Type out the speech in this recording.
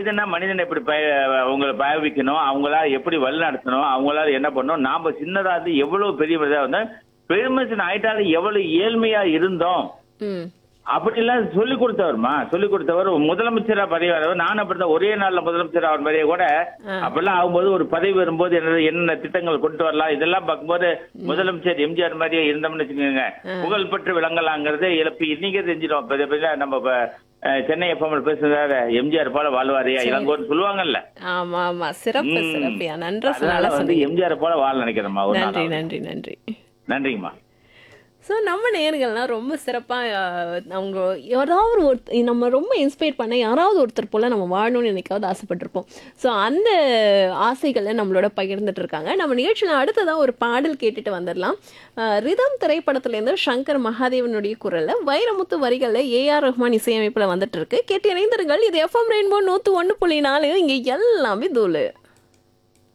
மனிதனா மனிதனை எப்படி பய- அவங்கள பாவிக்கணும் அவங்களா எப்படி வழி நடத்தணும் அவங்களால என்ன பண்ணணும் நாம சின்னதா இருந்து எவ்வளவு பெரிய மனிதா இருந்தா பெருமனுஷன் ஆயிட்டாலும் எவ்வளவு ஏழ்மையா இருந்தோம் ம் அப்படிலாம் சொல்லி கொடுத்தவர்மா சொல்லி கொடுத்தவர் முதலமைச்சரா பதவி வரவர் நான் அப்படிதான் ஒரே நாள்ல முதலமைச்சர் ஆகிற மாதிரியே கூட அப்பெல்லாம் ஆகும்போது ஒரு பதவி வரும்போது என்ன என்னென்ன திட்டங்கள் கொண்டு வரலாம் இதெல்லாம் பார்க்கும்போது முதலமைச்சர் எம்ஜிஆர் மாதிரியே இருந்தோம்னு வச்சுக்கோங்க புகழ் பெற்று விளங்கலாங்கிறது இழப்பு இன்னைக்கே தெரிஞ்சிடும் இப்ப இதை பத்தி நம்ம இப்ப, அஹ், சென்னை எஃப்எம் பேசுறதாரு எம்ஜிஆர் போல வாழ்வாரியா இளங்கோன்னு சொல்லுவாங்கல்ல ஆமா ஆமா சிறப்பு ம். சிறப்பியா நன்றா அதனால நல்லா வந்து சொன்னீங்க எம்ஜிஆர் போல வாழ நினைக்கிறேம்மா ஒரு நன்றி நாள் நன்றி நன்றி நன்றிங்கம்மா ஸோ நம்ம நேர்கள்லாம் ரொம்ப சிறப்பாக அவங்க யாராவது ஒரு நம்ம ரொம்ப இன்ஸ்பயர் பண்ண யாராவது ஒருத்தர் போல் நம்ம வாழணும்னு என்னைக்காவது ஆசைப்பட்டிருப்போம் ஸோ அந்த ஆசைகளை நம்மளோட பகிர்ந்துட்டு இருக்காங்க நம்ம நிகழ்ச்சியில் அடுத்ததாக ஒரு பாடல் கேட்டுட்டு வந்துடலாம் அஹ் ரிதம் திரைப்படத்துலேருந்து சங்கர் மகாதேவனுடைய குரலில் வைரமுத்து வரிகளில் ஏஆர் ரஹ்மான் இசையமைப்பில் வந்துட்டு இருக்கு கேட்டு இணைந்திருங்கள் இது எஃப்எம் ரெயின்போ நூற்று ஒன்று புள்ளி நாலு இங்கே எல்லாமே தூளு